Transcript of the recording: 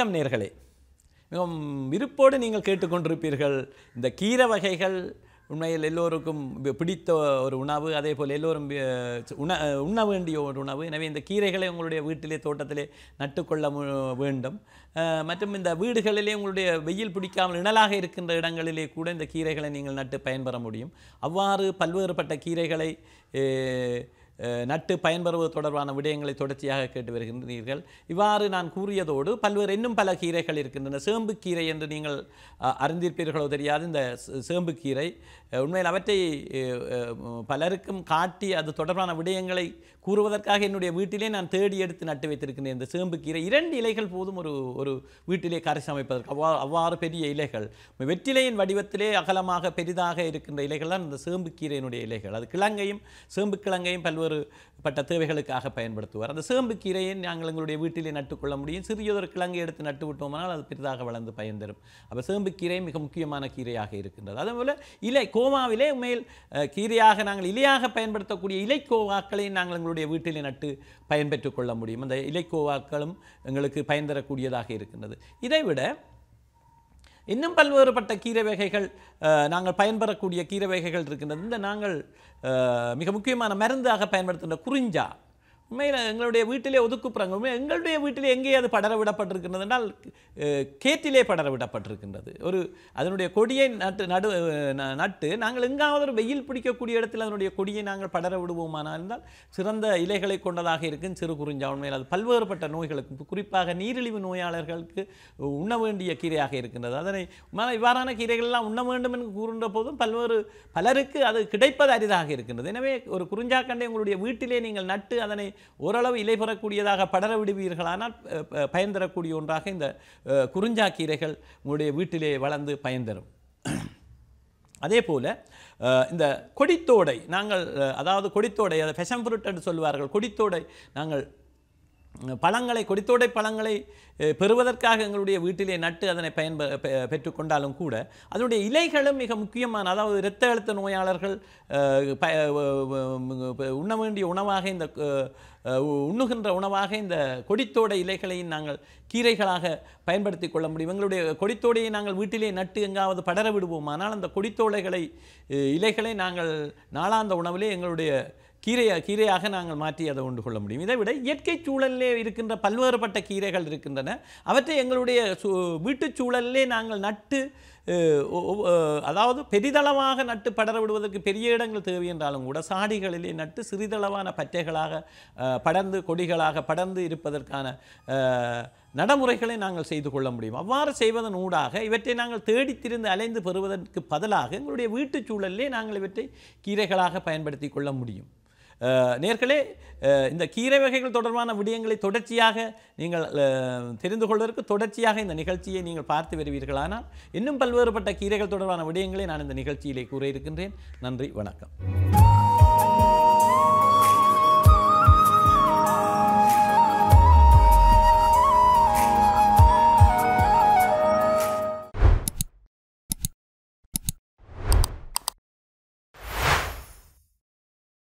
வணக்கம் நேர்களே மிகவும் விருப்போடு நீங்கள் கேட்டுக்கொண்டிருப்பீர்கள் இந்த கீரை வகைகள் உண்மையில் எல்லோருக்கும் பி- பிடித்த ஒரு உணவு அதே போல் எல்லோரும் வி- உண உண்ண வேண்டிய ஒரு உணவு எனவே இந்த கீரைகளை உங்களுடைய வீட்டிலே தோட்டத்திலே நட்டுக்கொள்ள மு- வேண்டும் அஹ், மற்றும் இந்த வீடுகளிலே உங்களுடைய வெயில் பிடிக்காமல் நிழலாக இருக்கின்ற இடங்களிலே கூட இந்த கீரைகளை நீங்கள் நட்டு பயன்பெற முடியும் அவ்வாறு பல்வேறுபட்ட கீரைகளை அஹ், அஹ், நட்டு பயன்பெறுவது தொடர்பான விடயங்களை தொடர்ச்சியாக கேட்டு வருகின்றீர்கள் இவ்வாறு நான் கூறியதோடு பல்வேறு இன்னும் பல கீரைகள் இருக்கின்றன சேம்பு கீரை என்று நீங்கள் அஹ், அறிந்திருப்பீர்களோ தெரியாது இந்த சே- சேம்பு கீரை அஹ், உண்மையில் அவற்றை அஹ், அஹ், பலருக்கும் காட்டி அது தொடர்பான விடயங்களை கூறுவதற்காக என்னுடைய வீட்டிலே நான் தேடி எடுத்து நட்டு வைத்திருக்கின்றேன் இந்த சேம்பு கீரை இரண்டு இலைகள் போதும் ஒரு ஒரு வீட்டிலே கரை சமைப்பதற்கு அவ்வா அவ்வாறு பெரிய இலைகள் வெற்றிலையின் வடிவத்திலே அகலமாக பெரிதாக இருக்கின்ற இலைகள் தான் இந்த சேம்பு கீரையினுடைய இலைகள் அது கிழங்கையும் சேம்பு கிழங்கையும் பல்வேறு பட்ட தேவைகளுக்காக பயன்படுத்துவார் அந்த சேம்பு கீரையை நாங்கள் எங்களுடைய வீட்டிலே நட்டுக்கொள்ள முடியும் சிறியதொரு கிழங்கை எடுத்து நட்டு விட்டோமானால் அது பெரிதாக வளர்ந்து பயன் தரும் அப்போ சேம்பு கீரை மிக முக்கியமான கீரையாக இருக்கின்றது அதேபோல் இலை கோவாவிலே உண்மையில் அஹ், கீரையாக நாங்கள் இலையாக பயன்படுத்தக்கூடிய இலைக்கோவாக்களை நாங்கள் எங்களுடைய வீட்டிலே நட்டு பயன்பெற்றுக் கொள்ள முடியும் அந்த இலைக்கோவாக்களும் எங்களுக்கு பயன் தரக்கூடியதாக இருக்கின்றது இதைவிட இன்னும் பல்வேறுபட்ட கீரை வகைகள் அஹ், நாங்கள் பயன்பெறக்கூடிய கீரை வகைகள் இருக்கின்றது இந்த நாங்கள் அஹ், மிக முக்கியமான மருந்தாக பயன்படுத்துகின்ற குறிஞ்சா உண்மையில் எங்களுடைய வீட்டிலே ஒதுக்குப்புறங்கள் உண்மையில் எங்களுடைய வீட்டிலே எங்கே அது படர விடப்பட்டிருக்கின்றது என்றால் அஹ், கேட்டிலே படர விடப்பட்டிருக்கின்றது ஒரு அதனுடைய கொடியை நட்டு நடு அஹ், ந- நட்டு நாங்கள் எங்காவது ஒரு வெயில் பிடிக்கக்கூடிய இடத்தில் அதனுடைய கொடியை நாங்கள் படர விடுவோமானால் இருந்தால் சிறந்த இலைகளை கொண்டதாக இருக்கும் சிறு குறிஞ்சா உண்மையில் அது பல்வேறுபட்ட நோய்களுக்கு குறிப்பாக நீரிழிவு நோயாளர்களுக்கு உண்ண வேண்டிய கீரையாக இருக்கின்றது அதனை ம- இவ்வாறான கீரைகள் எல்லாம் உண்ண வேண்டும் என்று கூறுகின்ற போதும் பல்வேறு பலருக்கு அது கிடைப்பது அரிதாக இருக்கின்றது எனவே ஒரு குறிஞ்சாக்கண்டை உங்களுடைய வீட்டிலே நீங்கள் நட்டு அதனை ஓரளவு இலை பெறக்கூடியதாக படர விடுவீர்களானால் அஹ், ப- பயன் தரக்கூடிய ஒன்றாக இந்த அஹ், குறிஞ்சா கீரைகள் உங்களுடைய வீட்டிலே வளர்ந்து பயன் தரும் அதே போல் இந்த கொடித்தோடை நாங்கள் அஹ், அதாவது கொடித்தோடை அதை ஃபெஷன் ஃப்ரூட் என்று சொல்லுவார்கள் கொடித்தோடை நாங்கள் அஹ், பழங்களை கொடித்தோடை பழங்களை அஹ், பெறுவதற்காக எங்களுடைய வீட்டிலே நட்டு அதனை பயன்ப பெ- பெற்றுக்கொண்டாலும் கூட அதனுடைய இலைகளும் மிக முக்கியமான அதாவது இரத்த அழுத்த நோயாளர்கள் அஹ், ப- வ- வ- வ- உண்ண வேண்டிய உணவாக இந்த அஹ், அஹ், உண்ணுகின்ற உணவாக இந்த கொடித்தோடை இலைகளையும் நாங்கள் கீரைகளாக பயன்படுத்தி கொள்ள முடியும் எங்களுடைய கொடித்தோடையை நாங்கள் வீட்டிலே நட்டு எங்காவது படர விடுவோமானால் அந்த கொடித்தோடைகளை அஹ், இலைகளை நாங்கள் நாளாந்த உணவிலே எங்களுடைய கீரையா கீரையாக நாங்கள் மாற்றி அதை உண்டு கொள்ள முடியும் இதை விட இயற்கை சூழலிலே இருக்கின்ற பல்வேறுபட்ட கீரைகள் இருக்கின்றன அவற்றை எங்களுடைய சு வீட்டுச் சூழலிலே நாங்கள் நட்டு அஹ், ஒ- ஒ- அஹ், அதாவது பெரிதளவாக நட்டு படர விடுவதற்கு பெரிய இடங்கள் தேவை என்றாலும் கூட சாடிகளிலே நட்டு சிறிதளவான பற்றைகளாக அஹ், படர்ந்து கொடிகளாக படர்ந்து இருப்பதற்கான அஹ், நடைமுறைகளை நாங்கள் செய்து கொள்ள முடியும் அவ்வாறு செய்வதன் ஊடாக இவற்றை நாங்கள் தேடித் திரிந்து அலைந்து பெறுவதற்கு பதிலாக எங்களுடைய வீட்டுச் சூழலிலே நாங்கள் இவற்றை கீரைகளாக பயன்படுத்தி கொள்ள முடியும் அஹ், நேர்களே அஹ், இந்த கீரை வகைகள் தொடர்பான விடயங்களை தொடர்ச்சியாக நீங்கள் அஹ், தெரிந்து கொள்வதற்கு தொடர்ச்சியாக இந்த நிகழ்ச்சியை நீங்கள் பார்த்து வருவீர்களானால் இன்னும் பல்வேறுபட்ட கீரைகள் தொடர்பான விடயங்களை நான் இந்த நிகழ்ச்சியிலே கூற இருக்கின்றேன் நன்றி வணக்கம்